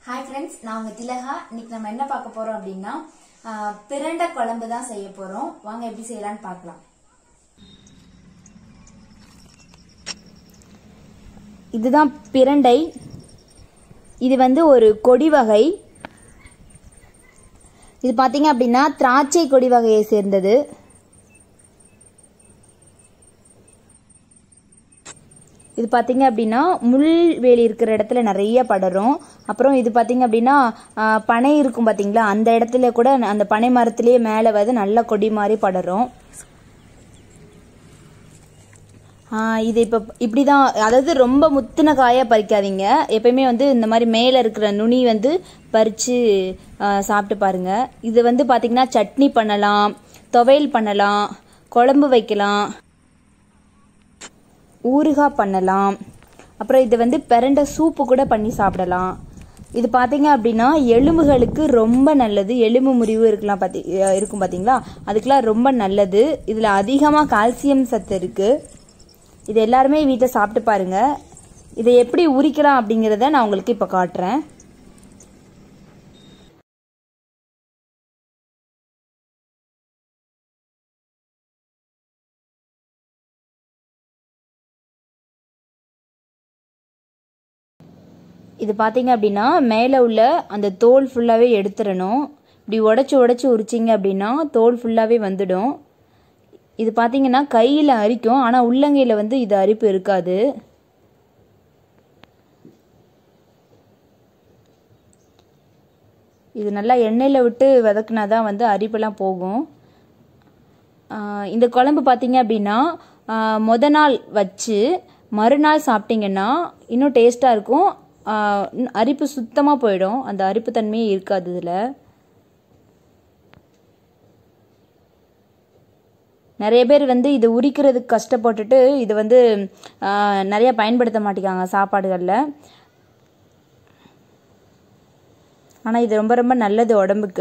hi friends நான் உங்க திலகா இன்னைக்கு நம்ம என்ன பார்க்க போறோம் அப்படின்னா ஆஹ், பிரண்டை குழம்பு தான் செய்ய போறோம் வாங்க எப்படி செய்யலாம்னு பார்க்கலாம் இதுதான் பிரண்டை இது வந்து ஒரு கொடி வகை இது பார்த்தீங்க அப்படின்னா திராட்சை கொடி வகையை சேர்ந்தது இது பார்த்தீங்க அப்படின்னா முள்வேலி இருக்கிற இடத்துல நிறைய படரும் அப்புறம் இது பார்த்தீங்க அப்படின்னா ஆ, பனை இருக்கும் பார்த்தீங்களா அந்த இடத்துல கூட அந்த பனை மரத்திலேயே மேலே வந்து நல்ல கொடி மாதிரி படரும் ஆ, இது இப்போ இப்படி தான் அதாவது ரொம்ப முத்தின காயாக பறிக்காதீங்க எப்பயுமே வந்து இந்த மாதிரி மேலே இருக்கிற நுனி வந்து பறித்து சாப்பிட்டு பாருங்க இது வந்து பார்த்தீங்கன்னா சட்னி பண்ணலாம் துவையல் பண்ணலாம் குழம்பு வைக்கலாம் ஊறுகாய் பண்ணலாம் அப்புறம் இது வந்து பிரண்டை சூப்பு கூட பண்ணி சாப்பிடலாம் இது பார்த்தீங்க அப்படின்னா எலும்புகளுக்கு ரொம்ப நல்லது எலும்பு முறிவு இருக்கலாம் பார்த்தி இருக்கும் பார்த்தீங்களா அதுக்கெல்லாம் ரொம்ப நல்லது இதில் அதிகமாக கால்சியம் சத்து இருக்குது இது எல்லாருமே வீட்டில் சாப்பிட்டு பாருங்க இதை எப்படி உரிக்கலாம் அப்படிங்கிறத நான் உங்களுக்கு இப்போ காட்டுறேன் இது பார்த்தீங்க அப்படின்னா மேலே உள்ள அந்த தோல் ஃபுல்லாகவே எடுத்துடணும் இப்படி உடச்சி உடச்சி உரிச்சிங்க அப்படின்னா தோல் ஃபுல்லாகவே வந்துடும் இது பார்த்தீங்கன்னா கையில் அரிக்கும் ஆனால் உள்ளங்கையில் வந்து இது அரிப்பு இருக்காது இது நல்லா எண்ணெயில் விட்டு வதக்குனா தான் வந்து அரிப்பெல்லாம் போகும் ஆஹ் இந்த குழம்பு பார்த்தீங்க அப்படின்னா ஆஹ் மொத நாள் வச்சு மறுநாள் சாப்பிட்டீங்கன்னா இன்னும் டேஸ்ட்டாக இருக்கும் ஆஹ் இன்னும் அரிப்பு சுத்தமாக போயிடும் அந்த அரிப்பு தன்மையே இருக்காது இதில் நிறைய பேர் வந்து இது உரிக்கிறதுக்கு கஷ்டப்பட்டுட்டு இது வந்து ஆஹ், நிறைய பயன்படுத்த மாட்டேங்காங்க சாப்பாடுகளில் ஆனால் இது ரொம்ப ரொம்ப நல்லது உடம்புக்கு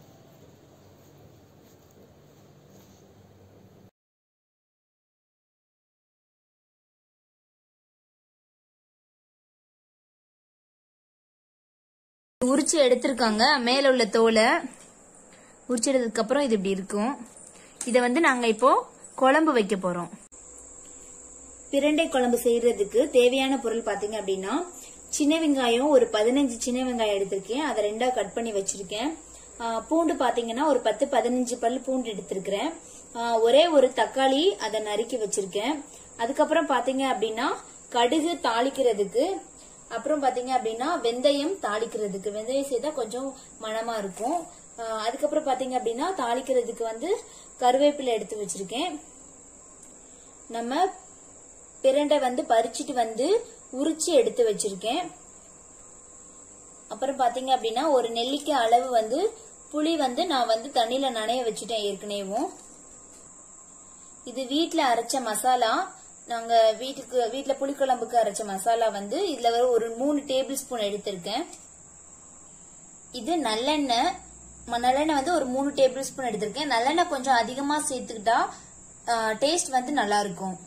உரிச்சு எடுத்திருக்காங்க மேல உள்ள தோலை உரிச்சு எடுத்ததுக்கு அப்புறம் இது இப்படி இருக்கும் இதை வந்து நாங்க இப்போ குழம்பு வைக்க போறோம் பிரண்டை குழம்பு செய்யறதுக்கு தேவையான பொருள் பாத்தீங்க அப்படின்னா சின்ன வெங்காயம் ஒரு பதினஞ்சு சின்ன வெங்காயம் எடுத்திருக்கேன் அதை ரெண்டா கட் பண்ணி வச்சிருக்கேன் ஆ, பூண்டு பாத்தீங்கன்னா ஒரு பத்து பதினஞ்சு பல் பூண்டு எடுத்திருக்கிறேன் ஆ, ஒரே ஒரு தக்காளி அதை நறுக்கி வச்சிருக்கேன் அதுக்கப்புறம் பாத்தீங்க அப்படின்னா கடுகு தாளிக்கிறதுக்கு அப்புறம் பாத்தீங்க அப்படின்னா வெந்தயம் தாளிக்கிறதுக்கு வெந்தயம் சேர்த்தா கொஞ்சம் மணமா இருக்கும் ஆ, அதுக்கப்புறம் பாத்தீங்க அப்படின்னா தாளிக்கிறதுக்கு வந்து கருவேப்பிலை எடுத்து வச்சிருக்கேன் நம்ம பிரண்டை வந்து பறிச்சிட்டு வந்து உரிச்சு எடுத்து வச்சிருக்கேன் அப்புறம் பாத்தீங்க அப்படின்னா ஒரு நெல்லிக்காய் அளவு வந்து புளி வந்து நான் வந்து தண்ணியில நனைய வச்சுட்டேன் ஏற்கனவேவும் இது வீட்ல அரைச்ச மசாலா நாங்க வீட்டுக்கு வீட்ல புளிக்குழம்புக்கு அரைச்ச மசாலா வந்து இதுல வர ஒரு மூணு டேபிள் ஸ்பூன் எடுத்திருக்கேன் இது நல்லெண்ணெய் ம- நல்லெண்ணெய் வந்து ஒரு மூணு டேபிள் ஸ்பூன் எடுத்திருக்கேன் நல்லெண்ணெய் கொஞ்சம் அதிகமா சேர்த்துக்கிட்டா டேஸ்ட் வந்து நல்லா இருக்கும்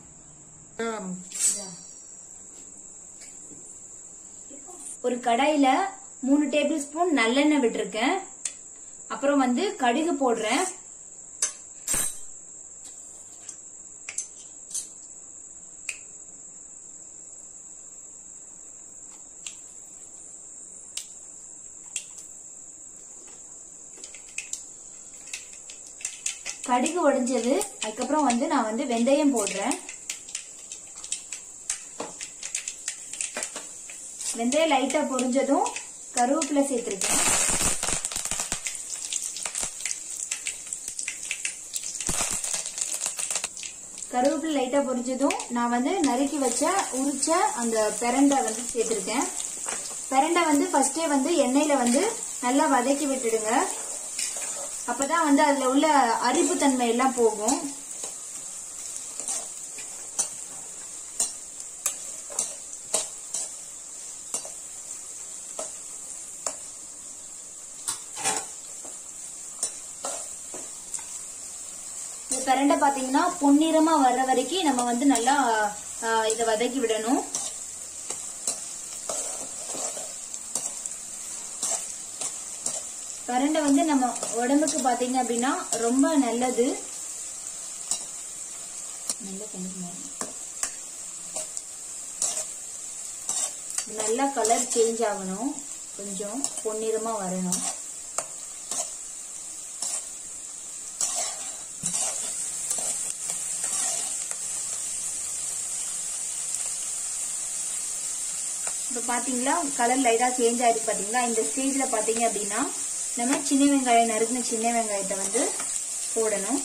ஒரு கடாயில மூணு டேபிள் ஸ்பூன் நல்லெண்ணெய் விட்டிருக்கேன் அப்புறம் வந்து கடுகு போடுறேன் கடுகு உடைஞ்சது அதுக்கப்புறம் வந்து நான் வந்து வெந்தயம் போடுறேன் வெந்தயம் லைட்டா பொரிஞ்சதும் கருவேப்பிலை சேர்த்திருக்கேன் கருவேப்பிலை லைட்டா பொரிஞ்சதும் நான் வந்து நறுக்கி வச்ச உரிச்ச அந்த பிரண்டை வந்து சேர்த்திருக்கேன் பிரண்டை வந்து ஃபர்ஸ்டே வந்து எண்ணெயில வந்து நல்லா வதக்கி விட்டுடுங்க அப்பதான் வந்து அதுல உள்ள அரிப்பு தன்மை எல்லாம் போகும் இந்த பிரண்டை பாத்தீங்கன்னா பொன்னிறமா வர்ற வரைக்கும் நம்ம வந்து நல்லா ஆ, இதை வதக்கி விடணும் பிரண்டை வந்து நம்ம உடம்புக்கு பாத்தீங்க அப்படின்னா ரொம்ப நல்லது நல்ல கிணறு நல்லா கலர் சேஞ்ச் ஆகணும் கொஞ்சம் பொன்னிறமா வரணும் இப்போ பார்த்தீங்களா கலர் லைட்டாக சேஞ்ச் ஆயிருக்கு பார்த்தீங்களா இந்த ஸ்டேஜில் பார்த்தீங்க அப்படின்னா நம்ம சின்ன வெங்காயம் நறுக்கின சின்ன வெங்காயத்தை வந்து போடணும்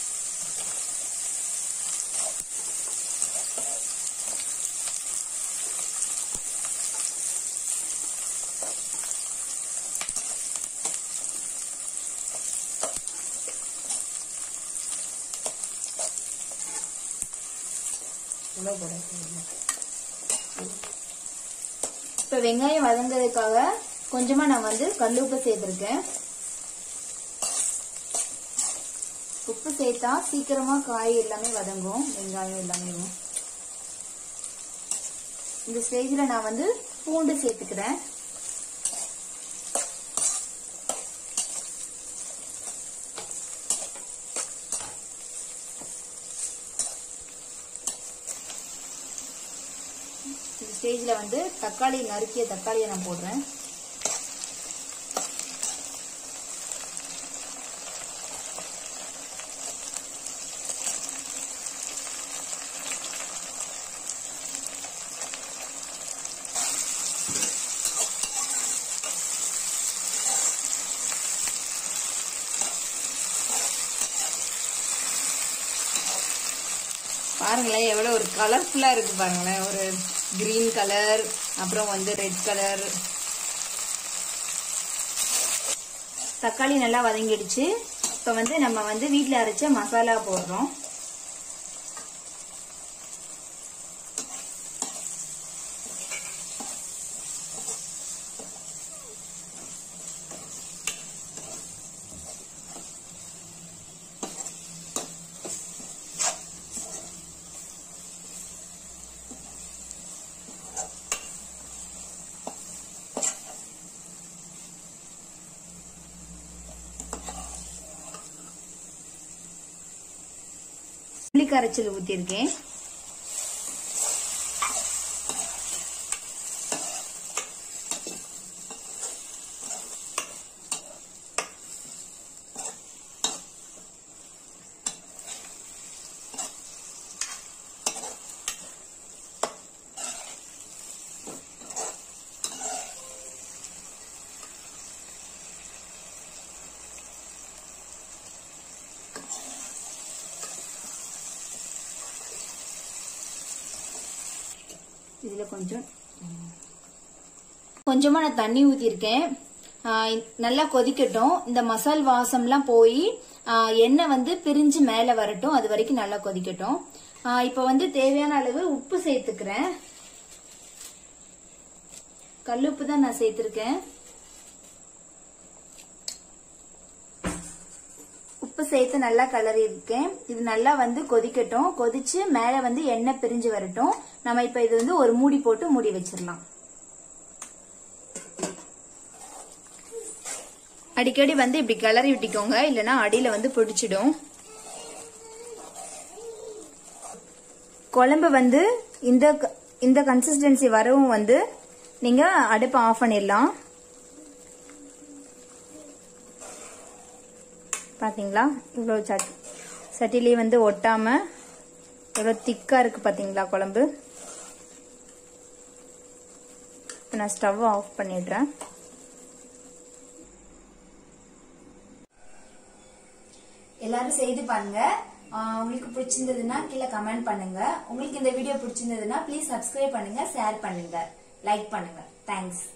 இப்போ வெங்காயம் வதங்குறதுக்காக கொஞ்சமா நான் வந்து கல்லுப்பு சேர்த்துருக்கேன் உப்பு சேர்த்தா சீக்கிரமா காய் எல்லாமே வதங்கும் வெங்காயம் எல்லாமே இந்த ஸ்டேஜில் நான் வந்து பூண்டு சேர்த்துக்கிறேன் இந்த ஸ்டேஜில் வந்து தக்காளி நறுக்கிய தக்காளியை நான் போடுறேன் பாருங்களேன் எவ்வளவு ஒரு கலர்ஃபுல்லா இருக்கு பாருங்களேன் ஒரு கிரீன் கலர் அப்புறம் வந்து ரெட் கலர் தக்காளி நல்லா வதங்கிடுச்சு இப்போ வந்து நம்ம வந்து வீட்டில் அரைச்ச மசாலா போடுறோம் புளி கரைச்சல் ஊற்றிருக்கேன் இதில் கொஞ்சம் கொஞ்சமா நான் தண்ணி ஊற்றிருக்கேன் நல்லா கொதிக்கட்டும் இந்த மசால் வாசம்லாம் போய் எண்ணெய் வந்து பிரிஞ்சு மேலே வரட்டும் அது வரைக்கும் நல்லா கொதிக்கட்டும் இப்போ வந்து தேவையான அளவு உப்பு சேர்த்துக்கிறேன் கல்லுப்பு தான் நான் சேர்த்துருக்கேன் உப்பு சேர்த்து நல்லா கலரி இருக்கேன் இது நல்லா வந்து கொதிக்கட்டும் கொதிச்சு மேல வந்து எண்ணெய் பிரிஞ்சு வரட்டும் நம்ம இப்ப இது வந்து ஒரு மூடி போட்டு மூடி வச்சிடலாம் அடிக்கடி வந்து இப்படி கிளறி விட்டிக்கோங்க இல்லைன்னா அடியில வந்து பிடிச்சிடும் குழம்பு வந்து இந்த இந்த கன்சிஸ்டன்சி வரவும் வந்து நீங்க அடுப்பை ஆஃப் பண்ணிடலாம் பாத்தீங்களா இவ்வளோ சட் சட்டிலே வந்து ஒட்டாம எவ்வளோ திக்கா இருக்கு பாத்தீங்களா குழம்பு இப்போ நான் ஸ்டவ் ஆஃப் பண்ணிடுறேன் எல்லாரும் செய்து பாருங்க ஆஹ் உங்களுக்கு பிடிச்சிருந்ததுன்னா கீழே கமெண்ட் பண்ணுங்க உங்களுக்கு இந்த வீடியோ பிடிச்சிருந்ததுன்னா ப்ளீஸ் சப்ஸ்கிரைப் பண்ணுங்க ஷேர் பண்ணுங்க லைக் பண்ணுங்க தேங்க்ஸ்